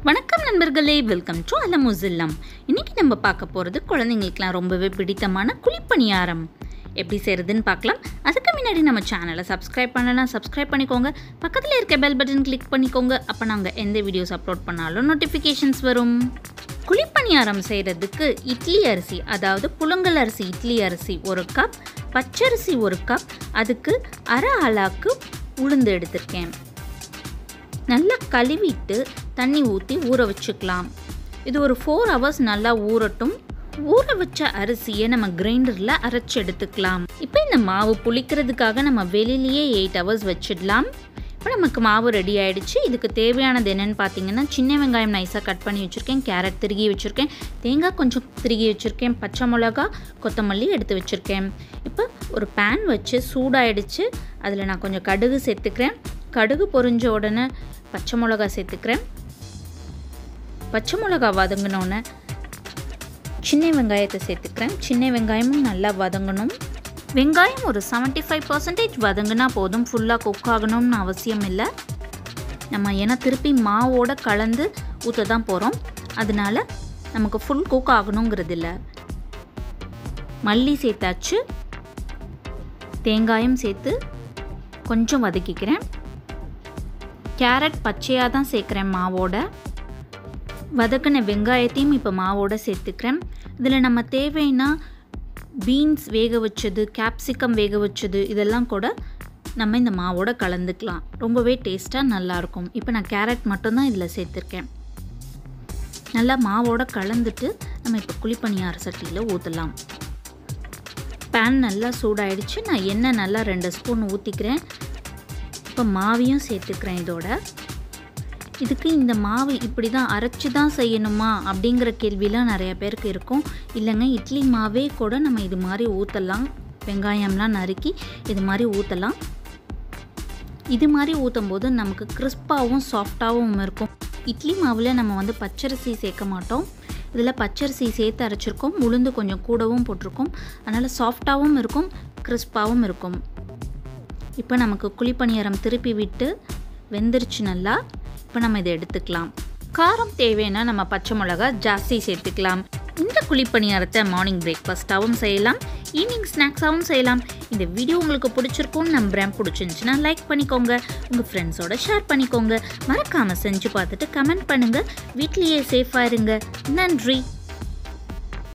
வணக்கம் நண்பர்களே welcome to அலமுசில்லம் இன்னைக்கு நம்ம பார்க்க போகிறது குழந்தைங்களுக்குலாம் ரொம்பவே பிடித்தமான குழிப்பணியாரம் எப்படி செய்கிறதுன்னு பார்க்கலாம் அதுக்கு முன்னாடி நம்ம சேனலை சப்ஸ்கிரைப் பண்ணலாம் சப்ஸ்கிரைப் பண்ணிக்கோங்க பக்கத்தில் இருக்க பெல் பட்டன் கிளிக் பண்ணிக்கோங்க அப்போ நாங்கள் எந்த வீடியோஸ் அப்லோட் பண்ணாலும் நோட்டிஃபிகேஷன்ஸ் வரும் குழிப்பணியாரம் செய்கிறதுக்கு இட்லி அரிசி அதாவது புழுங்கல் அரிசி இட்லி அரிசி ஒரு கப் பச்சரிசி ஒரு கப் அதுக்கு அரை அலாக்கு உளுந்து எடுத்திருக்கேன் நல்லா கழுவிட்டு தண்ணி ஊற்றி ஊற வச்சுக்கலாம் இது ஒரு ஃபோர் ஹவர்ஸ் நல்லா ஊறட்டும் ஊற வச்ச அரிசியை நம்ம கிரைண்டரில் அரைச்சி எடுத்துக்கலாம் இப்போ இந்த மாவு புளிக்கிறதுக்காக நம்ம வெளியிலேயே எயிட் ஹவர்ஸ் வச்சிடலாம் இப்போ நமக்கு மாவு ரெடி ஆயிடுச்சு இதுக்கு தேவையானது என்னென்னு பார்த்தீங்கன்னா சின்ன வெங்காயம் நைஸாக கட் பண்ணி வச்சுருக்கேன் கேரட் திருகி வச்சுருக்கேன் தேங்காய் கொஞ்சம் திருகி வச்சுருக்கேன் பச்சை மிளகா கொத்தமல்லி எடுத்து வச்சுருக்கேன் இப்போ ஒரு பேன் வச்சு சூடாயிடுச்சு அதில் நான் கொஞ்சம் கடுகு சேர்த்துக்கிறேன் கடுகு பொரிஞ்ச உடனே பச்சை மிளகா சேர்த்துக்கிறேன் பச்சை மிளகா வதங்கினோன்னே சின்ன வெங்காயத்தை சேர்த்துக்கிறேன் சின்ன வெங்காயமும் நல்லா வதங்கணும் வெங்காயம் ஒரு செவன்ட்டி ஃபைவ் பர்சன்டேஜ் வதங்கினா போதும் ஃபுல்லாக குக் ஆகணும்னு அவசியம் இல்லை நம்ம ஏன்னா திருப்பி மாவோட கலந்து ஊற்ற தான் போகிறோம் அதனால நமக்கு ஃபுல் குக் ஆகணுங்கிறது இல்லை மல்லி சேர்த்தாச்சு தேங்காயும் சேர்த்து கொஞ்சம் வதக்கிக்கிறேன் கேரட் பச்சையாக தான் சேர்க்குறேன் மாவோட வதக்கின வெங்காயத்தையும் இப்போ மாவோட சேர்த்துக்கிறேன் இதில் நம்ம தேவைன்னா பீன்ஸ் வேக வச்சது கேப்சிகம் வேக வச்சது இதெல்லாம் கூட நம்ம இந்த மாவோட கலந்துக்கலாம் ரொம்பவே டேஸ்ட்டாக நல்லாயிருக்கும் இப்போ நான் கேரட் மட்டும்தான் இதில் சேர்த்துருக்கேன் நல்லா மாவோட கலந்துட்டு நம்ம இப்போ குழிப்பணியார சட்டியில் ஊற்றலாம் பேன் நல்லா சூடாயிடுச்சு நான் எண்ணெய் நல்லா ரெண்டு ஸ்பூன் ஊற்றிக்கிறேன் இப்போ மாவையும் சேர்த்துக்கிறேன் இதோட இதுக்கு இந்த மாவு இப்படி தான் அரைச்சி தான் செய்யணுமா அப்படிங்கிற கேள்விலாம் நிறைய பேருக்கு இருக்கும் இல்லைங்க இட்லி மாவே கூட நம்ம இது மாதிரி ஊற்றலாம் வெங்காயம்லாம் நறுக்கி இது மாதிரி ஊற்றலாம் இது மாதிரி ஊற்றும் போது நமக்கு கிறிஸ்பாகவும் சாஃப்டாகவும் இருக்கும் இட்லி மாவில் நம்ம வந்து பச்சரிசி சேர்க்க மாட்டோம் இதில் பச்சரிசி சேர்த்து அரைச்சிருக்கோம் உளுந்து கொஞ்சம் கூடவும் போட்டிருக்கோம் அதனால் சாஃப்டாகவும் இருக்கும் கிறிஸ்பாகவும் இருக்கும் இப்போ நமக்கு குழிப்பணியாரம் திருப்பி விட்டு வெந்துருச்சு நல்லா இப்போ நம்ம இதை எடுத்துக்கலாம் காரம் தேவைன்னா நம்ம பச்சை மிளகா ஜாஸ்தி சேர்த்துக்கலாம் இந்த குழிப்பணியாரத்தை மார்னிங் பிரேக்ஃபாஸ்ட்டாகவும் செய்யலாம் ஈவினிங் ஸ்நாக்ஸாகவும் செய்யலாம் இந்த வீடியோ உங்களுக்கு பிடிச்சிருக்கும்னு நம்புறேன் பிடிச்சிருந்துச்சுன்னா லைக் பண்ணிக்கோங்க உங்கள் ஃப்ரெண்ட்ஸோட ஷேர் பண்ணிக்கோங்க மறக்காமல் செஞ்சு பார்த்துட்டு கமெண்ட் பண்ணுங்கள் வீட்லேயே சேஃபாக இருங்க நன்றி